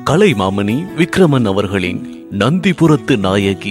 கலைமாமணி விக்ரமன் அவர்களின் நந்திபுரத்து நாயகி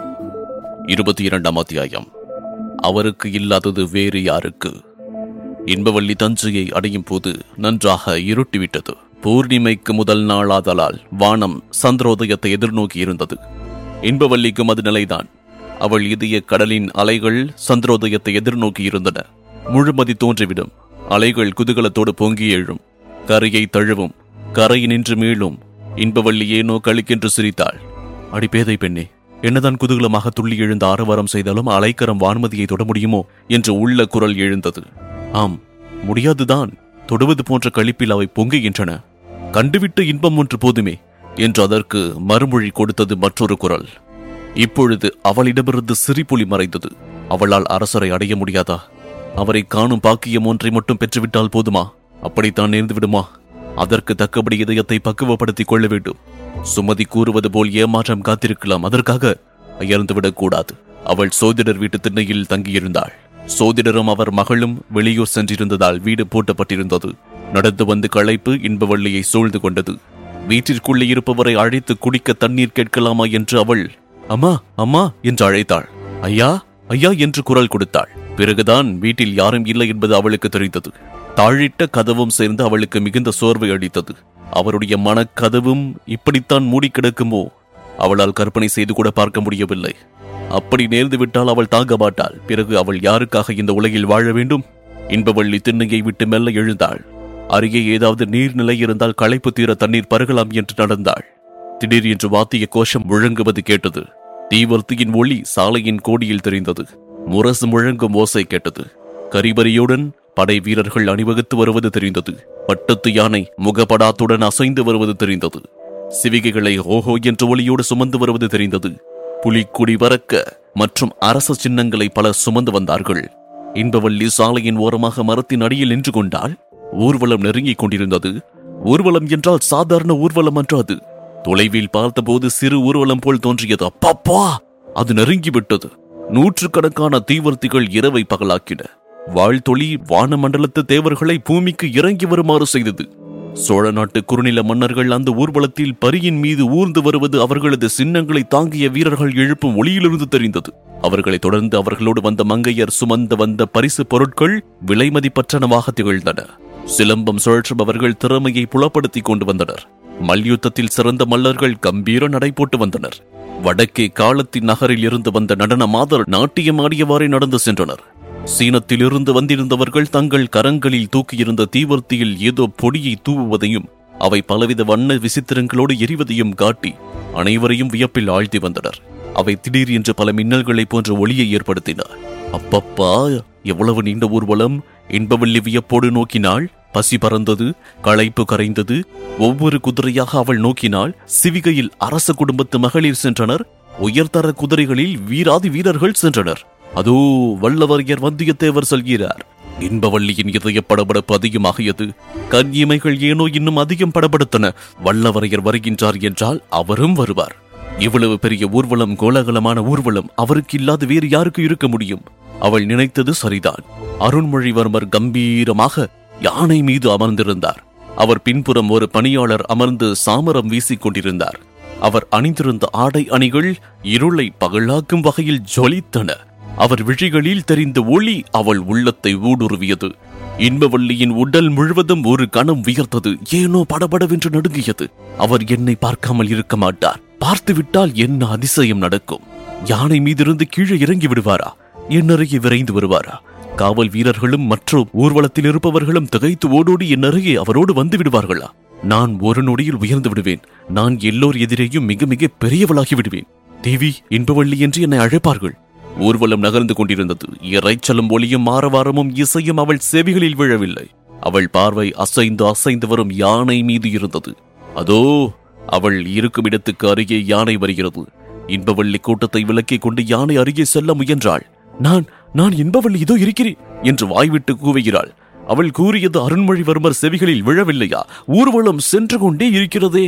இருபத்தி இரண்டாம் அத்தியாயம் அவருக்கு இல்லாதது வேறு யாருக்கு இன்பவள்ளி தஞ்சையை அடையும் போது நன்றாக இருட்டிவிட்டது பூர்ணிமைக்கு முதல் நாளாதலால் வானம் சந்திரோதயத்தை எதிர்நோக்கி இருந்தது இன்பவல்லிக்கும் அது நிலைதான் அவள் இதய கடலின் அலைகள் சந்திரோதயத்தை எதிர்நோக்கி இருந்தன முழுமதி தோன்றிவிடும் அலைகள் குதூகலத்தோடு பொங்கி எழும் கரையை தழுவும் கரை நின்று மீளும் இன்பவள்ளி ஏனோ கழுக்கென்று சிரித்தாள் அடி பேதை பெண்ணே என்னதான் குதூகலமாக துள்ளி எழுந்த ஆரவாரம் செய்தாலும் அலைக்கரம் வான்மதியை தொட முடியுமோ என்று உள்ள குரல் எழுந்தது ஆம் முடியாதுதான் தொடுவது போன்ற களிப்பில் அவை பொங்குகின்றன கண்டுவிட்டு இன்பம் ஒன்று போதுமே என்று அதற்கு மறுமொழி கொடுத்தது மற்றொரு குரல் இப்பொழுது அவளிடமிருந்து சிரிப்புலி மறைந்தது அவளால் அரசரை அடைய முடியாதா அவரை காணும் பாக்கியம் ஒன்றை மட்டும் பெற்றுவிட்டால் போதுமா அப்படித்தான் நேர்ந்து விடுமா அதற்கு தக்கபடி இதயத்தை பக்குவப்படுத்திக் கொள்ள வேண்டும் சுமதி கூறுவது போல் ஏமாற்றம் காத்திருக்கலாம் அதற்காக அயர்ந்துவிடக் கூடாது அவள் சோதிடர் வீட்டு திண்ணையில் தங்கியிருந்தாள் சோதிடரும் அவர் மகளும் வெளியூர் சென்றிருந்ததால் வீடு பூட்டப்பட்டிருந்தது நடந்து வந்து களைப்பு இன்பவள்ளியை சூழ்ந்து கொண்டது வீட்டிற்குள்ளே இருப்பவரை அழைத்து குடிக்க தண்ணீர் கேட்கலாமா என்று அவள் அம்மா அம்மா என்று அழைத்தாள் ஐயா ஐயா என்று குரல் கொடுத்தாள் பிறகுதான் வீட்டில் யாரும் இல்லை என்பது அவளுக்கு தெரிந்தது தாழிட்ட கதவும் சேர்ந்து அவளுக்கு மிகுந்த சோர்வை அளித்தது அவருடைய மனக்கதவும் இப்படித்தான் மூடி கிடக்குமோ அவளால் கற்பனை செய்து கூட பார்க்க முடியவில்லை அப்படி நேர்ந்து விட்டால் அவள் தாங்க மாட்டாள் பிறகு அவள் யாருக்காக இந்த உலகில் வாழ வேண்டும் இன்பவள்ளி திண்ணையை விட்டு மெல்ல எழுந்தாள் அருகே ஏதாவது நீர்நிலை இருந்தால் களைப்பு தீர தண்ணீர் பருகலாம் என்று நடந்தாள் திடீர் என்று வாத்திய கோஷம் முழங்குவது கேட்டது தீவர்த்தியின் ஒளி சாலையின் கோடியில் தெரிந்தது முரசு முழங்கும் ஓசை கேட்டது கரிபரியுடன் படை வீரர்கள் அணிவகுத்து வருவது தெரிந்தது பட்டத்து யானை முகப்படாத்துடன் அசைந்து வருவது தெரிந்தது சிவிகைகளை ஓஹோ என்ற ஒளியோடு சுமந்து வருவது தெரிந்தது புலிக்குடி வரக்க மற்றும் அரச சின்னங்களை பலர் சுமந்து வந்தார்கள் இன்பவள்ளி சாலையின் ஓரமாக மரத்தின் அடியில் நின்று கொண்டால் ஊர்வலம் நெருங்கிக் கொண்டிருந்தது ஊர்வலம் என்றால் சாதாரண ஊர்வலம் அன்று அது தொலைவில் பார்த்தபோது சிறு ஊர்வலம் போல் தோன்றியது அப்பப்பா அது நெருங்கிவிட்டது நூற்றுக்கணக்கான தீவர்த்திகள் இரவை பகலாக்கின வாழ்த்தொளி வானமண்டலத்து தேவர்களை பூமிக்கு இறங்கி வருமாறு செய்தது சோழ நாட்டு குறுநில மன்னர்கள் அந்த ஊர்வலத்தில் பரியின் மீது ஊர்ந்து வருவது அவர்களது சின்னங்களை தாங்கிய வீரர்கள் எழுப்பும் ஒளியிலிருந்து தெரிந்தது அவர்களைத் தொடர்ந்து அவர்களோடு வந்த மங்கையர் சுமந்த வந்த பரிசு பொருட்கள் விலைமதிப்பற்றனவாக திகழ்ந்தன சிலம்பம் சுழற்றுபவர்கள் திறமையை புலப்படுத்திக் கொண்டு வந்தனர் மல்யுத்தத்தில் சிறந்த மல்லர்கள் கம்பீர நடை போட்டு வந்தனர் வடக்கே காலத்தின் நகரில் இருந்து வந்த நடன மாதர் நாட்டியம் ஆடியவாறே நடந்து சென்றனர் சீனத்திலிருந்து வந்திருந்தவர்கள் தங்கள் கரங்களில் தூக்கியிருந்த தீவர்த்தியில் ஏதோ பொடியை தூவுவதையும் அவை பலவித வண்ண விசித்திரங்களோடு எரிவதையும் காட்டி அனைவரையும் வியப்பில் ஆழ்த்தி வந்தனர் அவை திடீர் என்று பல மின்னல்களைப் போன்ற ஒளியை ஏற்படுத்தின அப்பப்பா எவ்வளவு நீண்ட ஊர்வலம் இன்பவள்ளி வியப்போடு நோக்கினாள் பசி பறந்தது களைப்பு கரைந்தது ஒவ்வொரு குதிரையாக அவள் நோக்கினாள் சிவிகையில் அரச குடும்பத்து மகளிர் சென்றனர் உயர்தர குதிரைகளில் வீராதி வீரர்கள் சென்றனர் அதோ வல்லவரையர் வந்தியத்தேவர் சொல்கிறார் இன்பவள்ளியின் இதய படபடப்பு அதிகமாகியது கண் இமைகள் ஏனோ இன்னும் அதிகம் படபடுத்தன வல்லவரையர் வருகின்றார் என்றால் அவரும் வருவார் இவ்வளவு பெரிய ஊர்வலம் கோலாகலமான ஊர்வலம் அவருக்கு இல்லாத வேறு யாருக்கு இருக்க முடியும் அவள் நினைத்தது சரிதான் அருண்மொழிவர்மர் கம்பீரமாக யானை மீது அமர்ந்திருந்தார் அவர் பின்புறம் ஒரு பணியாளர் அமர்ந்து சாமரம் வீசிக் கொண்டிருந்தார் அவர் அணிந்திருந்த ஆடை அணிகள் இருளை பகலாக்கும் வகையில் ஜொலித்தன அவர் விழிகளில் தெரிந்த ஒளி அவள் உள்ளத்தை ஊடுருவியது இன்பவள்ளியின் உடல் முழுவதும் ஒரு கணம் உயர்த்தது ஏனோ படபடவென்று நடுங்கியது அவர் என்னை பார்க்காமல் இருக்க மாட்டார் பார்த்துவிட்டால் என்ன அதிசயம் நடக்கும் யானை மீதிருந்து கீழே இறங்கி விடுவாரா என் அருகே விரைந்து வருவாரா காவல் வீரர்களும் மற்றும் ஊர்வலத்தில் இருப்பவர்களும் திகைத்து ஓடோடி என் அருகே அவரோடு வந்து விடுவார்களா நான் ஒரு நொடியில் உயர்ந்து விடுவேன் நான் எல்லோர் எதிரேயும் மிக மிக பெரியவளாகி விடுவேன் தேவி இன்பவள்ளி என்று என்னை அழைப்பார்கள் ஊர்வலம் நகர்ந்து கொண்டிருந்தது இறைச்சலும் ஒளியும் ஆரவாரமும் இசையும் அவள் செவிகளில் விழவில்லை அவள் பார்வை அசைந்து அசைந்து வரும் யானை மீது இருந்தது அதோ அவள் இருக்கும் இடத்துக்கு அருகே யானை வருகிறது இன்பவள்ளி கூட்டத்தை விலக்கிக் கொண்டு யானை அருகே செல்ல முயன்றாள் நான் நான் இன்பவள்ளி இதோ இருக்கிறேன் என்று வாய்விட்டு கூவுகிறாள் அவள் கூறியது அருண்மொழிவர்மர் செவிகளில் விழவில்லையா ஊர்வலம் சென்று கொண்டே இருக்கிறதே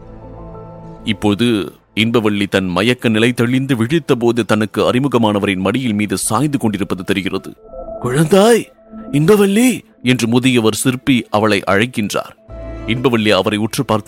இப்போது இன்பவள்ளி தன் மயக்க நிலை தெளிந்து விழித்தபோது தனக்கு அறிமுகமானவரின் மடியில் மீது சாய்ந்து கொண்டிருப்பது தெரிகிறது குழந்தாய் இன்பவல்லி என்று முதியவர் சிற்பி அவளை அழைக்கின்றார் இன்பவல்லி அவரை உற்று பார்த்து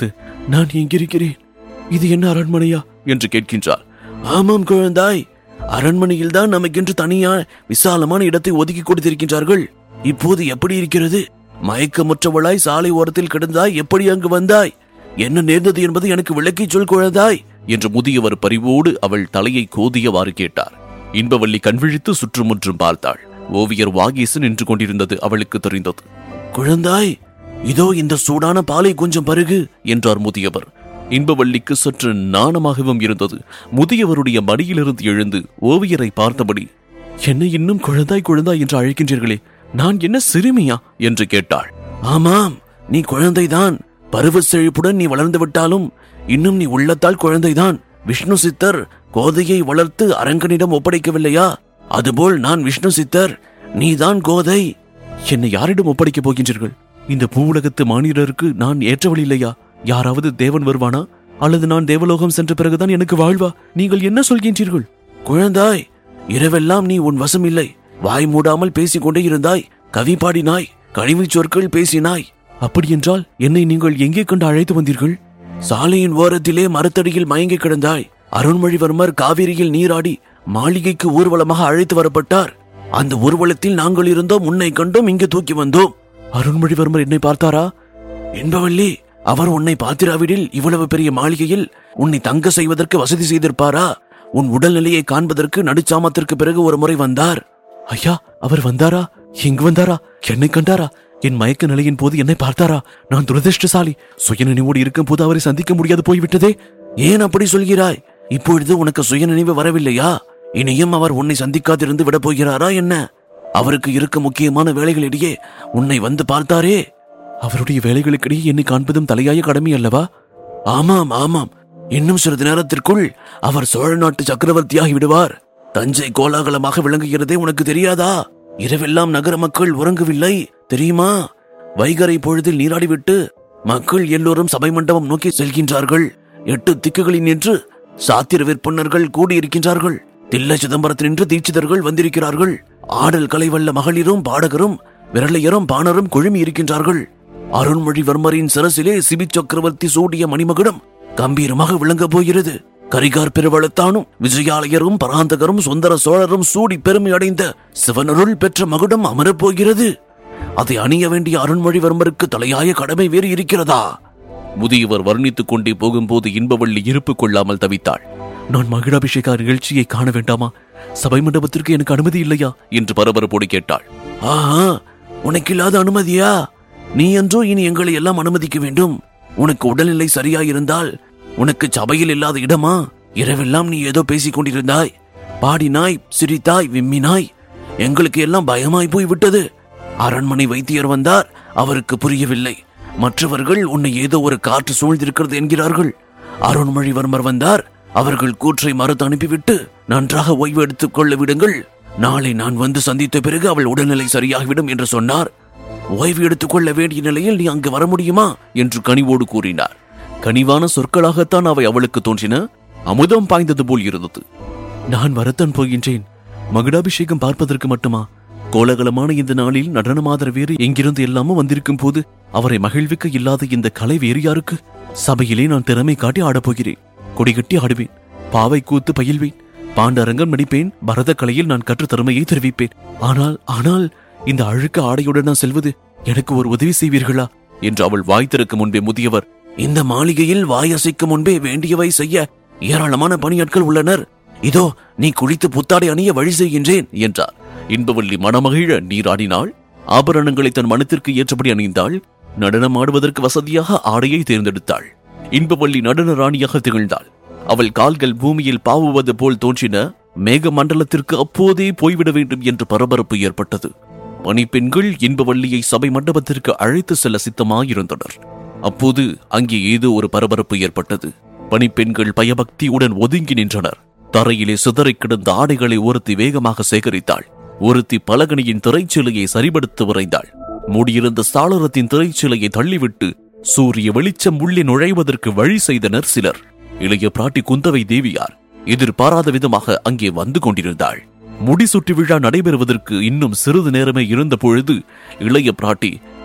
நான் எங்கிருக்கிறேன் இது என்ன அரண்மனையா என்று கேட்கின்றார் ஆமாம் குழந்தாய் அரண்மனையில் தான் நமக்கென்று தனியா விசாலமான இடத்தை ஒதுக்கி கொடுத்திருக்கின்றார்கள் இப்போது எப்படி இருக்கிறது மயக்கமுற்றவளாய் சாலை ஓரத்தில் கிடந்தாய் எப்படி அங்கு வந்தாய் என்ன நேர்ந்தது என்பது எனக்கு விளக்கிச் சொல் குழந்தாய் என்று முதியவர் பரிவோடு அவள் தலையை கோதியவாறு கேட்டார் இன்பவள்ளி கண்விழித்து சுற்றுமுற்றும் பார்த்தாள் ஓவியர் வாகீசு நின்று கொண்டிருந்தது அவளுக்கு தெரிந்தது குழந்தாய் இதோ இந்த சூடான பாலை கொஞ்சம் பருகு என்றார் முதியவர் இன்பவள்ளிக்கு சற்று நாணமாகவும் இருந்தது முதியவருடைய மடியிலிருந்து எழுந்து ஓவியரை பார்த்தபடி என்னை இன்னும் குழந்தாய் குழந்தாய் என்று அழைக்கின்றீர்களே நான் என்ன சிறுமியா என்று கேட்டாள் ஆமாம் நீ குழந்தைதான் பருவ செழிப்புடன் நீ வளர்ந்து விட்டாலும் இன்னும் நீ உள்ளத்தால் குழந்தைதான் விஷ்ணு சித்தர் கோதையை வளர்த்து அரங்கனிடம் ஒப்படைக்கவில்லையா அதுபோல் நான் விஷ்ணு சித்தர் நீதான் கோதை என்னை யாரிடம் ஒப்படைக்கப் போகின்றீர்கள் இந்த பூவுலகத்து மானிடருக்கு நான் ஏற்றவள் இல்லையா யாராவது தேவன் வருவானா அல்லது நான் தேவலோகம் சென்ற பிறகுதான் எனக்கு வாழ்வா நீங்கள் என்ன சொல்கின்றீர்கள் குழந்தாய் இரவெல்லாம் நீ உன் வசம் இல்லை வாய் மூடாமல் பேசிக் கொண்டே இருந்தாய் கவி பாடினாய் கழிவுச் சொற்கள் பேசினாய் அப்படியென்றால் என்னை நீங்கள் எங்கே கண்டு அழைத்து வந்தீர்கள் சாலையின் ஓரத்திலே மரத்தடியில் மயங்கி கிடந்தாய் அருண்மொழிவர்மர் காவிரியில் நீராடி மாளிகைக்கு ஊர்வலமாக அழைத்து வரப்பட்டார் அந்த ஊர்வலத்தில் நாங்கள் இருந்தோம் உன்னை கண்டோம் இங்கு தூக்கி வந்தோம் அருண்மொழிவர்மர் என்னை பார்த்தாரா என்பவள்ளி அவர் உன்னை பார்த்திராவிடில் இவ்வளவு பெரிய மாளிகையில் உன்னை தங்க செய்வதற்கு வசதி செய்திருப்பாரா உன் உடல்நிலையை காண்பதற்கு நடுச்சாமத்திற்கு பிறகு ஒரு முறை வந்தார் ஐயா அவர் வந்தாரா எங்கு வந்தாரா என்னை கண்டாரா என் மயக்க நிலையின் போது என்னை பார்த்தாரா நான் துரதிருஷ்டசாலி சுயநினைவோடு இருக்கும் போது அவரை சந்திக்க முடியாது போய்விட்டதே ஏன் அப்படி சொல்கிறாய் இப்பொழுது உனக்கு சுயநினைவு வரவில்லையா இனியும் அவர் உன்னை சந்திக்காதிருந்து விடப் போகிறாரா என்ன அவருக்கு இருக்க முக்கியமான வேலைகளிடையே உன்னை வந்து பார்த்தாரே அவருடைய வேலைகளுக்கிடையே என்னை காண்பதும் தலையாய கடமை அல்லவா ஆமாம் ஆமாம் இன்னும் சிறிது நேரத்திற்குள் அவர் சோழ நாட்டு சக்கரவர்த்தியாகி விடுவார் தஞ்சை கோலாகலமாக விளங்குகிறதே உனக்கு தெரியாதா இரவெல்லாம் நகர மக்கள் உறங்கவில்லை தெரியுமா வைகரை பொழுதில் நீராடிவிட்டு மக்கள் எல்லோரும் சபை மண்டபம் நோக்கி செல்கின்றார்கள் எட்டு திக்குகளில் நின்று சாத்திர விற்பனர்கள் கூடியிருக்கின்றார்கள் தில்ல சிதம்பரத்தினின்று தீட்சிதர்கள் வந்திருக்கிறார்கள் ஆடல் கலை வல்ல மகளிரும் பாடகரும் விரலையரும் பாணரும் குழுமி இருக்கின்றார்கள் அருண்மொழிவர்மரின் சிரசிலே சிபி சக்கரவர்த்தி சூடிய மணிமகுடம் கம்பீரமாக விளங்கப் போகிறது கரிகார் பெருவளத்தானும் விஜயாலயரும் பராந்தகரும் சுந்தர சோழரும் சூடி பெருமை அடைந்த சிவனருள் பெற்ற மகுடம் அமரப் போகிறது அதை அணிய வேண்டிய அருண்மொழிவர்மருக்கு தலையாய கடமை வேறு இருக்கிறதா முதியவர் வர்ணித்துக் கொண்டே போகும்போது இன்பவள்ளி இருப்பு கொள்ளாமல் தவித்தாள் நான் மகிழாபிஷேக நிகழ்ச்சியை காண வேண்டாமா சபை மண்டபத்திற்கு எனக்கு அனுமதி இல்லையா என்று பரபரப்போடு கேட்டாள் ஆஹா உனக்கு இல்லாத அனுமதியா நீ என்றோ இனி எங்களை எல்லாம் அனுமதிக்க வேண்டும் உனக்கு உடல்நிலை சரியாயிருந்தால் உனக்கு சபையில் இல்லாத இடமா இரவெல்லாம் நீ ஏதோ பேசிக் கொண்டிருந்தாய் பாடினாய் சிரித்தாய் விம்மினாய் எங்களுக்கு எல்லாம் பயமாய் போய் விட்டது அரண்மனை வைத்தியர் வந்தார் அவருக்கு புரியவில்லை மற்றவர்கள் உன்னை ஏதோ ஒரு காற்று சூழ்ந்திருக்கிறது என்கிறார்கள் அருண்மொழிவர்மர் வந்தார் அவர்கள் கூற்றை மறுத்து அனுப்பிவிட்டு நன்றாக ஓய்வு எடுத்துக் கொள்ள விடுங்கள் நாளை நான் வந்து சந்தித்த பிறகு அவள் உடல்நிலை சரியாகிவிடும் என்று சொன்னார் ஓய்வு எடுத்துக் கொள்ள வேண்டிய நிலையில் நீ அங்கு வர முடியுமா என்று கனிவோடு கூறினார் கனிவான சொற்களாகத்தான் அவை அவளுக்கு தோன்றின அமுதம் பாய்ந்தது போல் இருந்தது நான் வரத்தான் போகின்றேன் மகுடாபிஷேகம் பார்ப்பதற்கு மட்டுமா கோலாகலமான இந்த நாளில் நடனமாதர வேறு எங்கிருந்து எல்லாமோ வந்திருக்கும் போது அவரை மகிழ்விக்க இல்லாத இந்த கலை வேறு யாருக்கு சபையிலே நான் திறமை காட்டி ஆடப் போகிறேன் கொடிகட்டி ஆடுவேன் பாவை கூத்து பயில்வேன் பாண்டரங்கம் நடிப்பேன் பரத கலையில் நான் கற்ற திறமையை தெரிவிப்பேன் ஆனால் ஆனால் இந்த அழுக்க ஆடையுடன் நான் செல்வது எனக்கு ஒரு உதவி செய்வீர்களா என்று அவள் வாய் திறக்கும் முன்பே முதியவர் இந்த மாளிகையில் வாய் அசைக்கும் முன்பே வேண்டியவை செய்ய ஏராளமான பணியாட்கள் உள்ளனர் இதோ நீ குளித்து புத்தாடை அணிய வழி செய்கின்றேன் என்றார் இன்பவள்ளி மனமகிழ நீராடினாள் ஆபரணங்களை தன் மனத்திற்கு ஏற்றபடி அணிந்தாள் நடனம் ஆடுவதற்கு வசதியாக ஆடையை தேர்ந்தெடுத்தாள் இன்பவள்ளி நடன ராணியாக திகழ்ந்தாள் அவள் கால்கள் பூமியில் பாவுவது போல் தோன்றின மேக மண்டலத்திற்கு அப்போதே போய்விட வேண்டும் என்று பரபரப்பு ஏற்பட்டது பணிப்பெண்கள் இன்பவள்ளியை சபை மண்டபத்திற்கு அழைத்து செல்ல சித்தமாயிருந்தனர் அப்போது அங்கே ஏதோ ஒரு பரபரப்பு ஏற்பட்டது பணிப்பெண்கள் பயபக்தியுடன் ஒதுங்கி நின்றனர் தரையிலே சிதறிக் கிடந்த ஆடைகளை ஒருத்தி வேகமாக சேகரித்தாள் ஒருத்தி பலகனியின் திரைச்சிலையை சரிபடுத்த விரைந்தாள் மூடியிருந்த சாளரத்தின் திரைச்சிலையை தள்ளிவிட்டு சூரிய வெளிச்சம் உள்ளே நுழைவதற்கு வழி செய்தனர் சிலர் இளைய பிராட்டி குந்தவை தேவியார் எதிர்பாராத விதமாக அங்கே வந்து கொண்டிருந்தாள் முடிசூட்டு விழா நடைபெறுவதற்கு இன்னும் சிறிது நேரமே இருந்த பொழுது இளைய பிராட்டி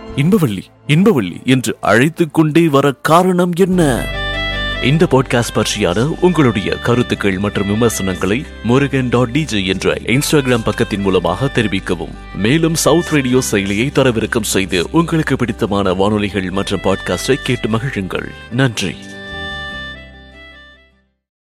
இன்பவள்ளி இன்பவள்ளி என்று அழைத்துக் கொண்டே வர காரணம் என்ன இந்த பாட்காஸ்ட் பற்றியான உங்களுடைய கருத்துக்கள் மற்றும் விமர்சனங்களை முருகன் டாட் டிஜே என்ற இன்ஸ்டாகிராம் பக்கத்தின் மூலமாக தெரிவிக்கவும் மேலும் சவுத் ரேடியோ செயலியை தரவிறக்கம் செய்து உங்களுக்கு பிடித்தமான வானொலிகள் மற்றும் பாட்காஸ்டை கேட்டு மகிழுங்கள் நன்றி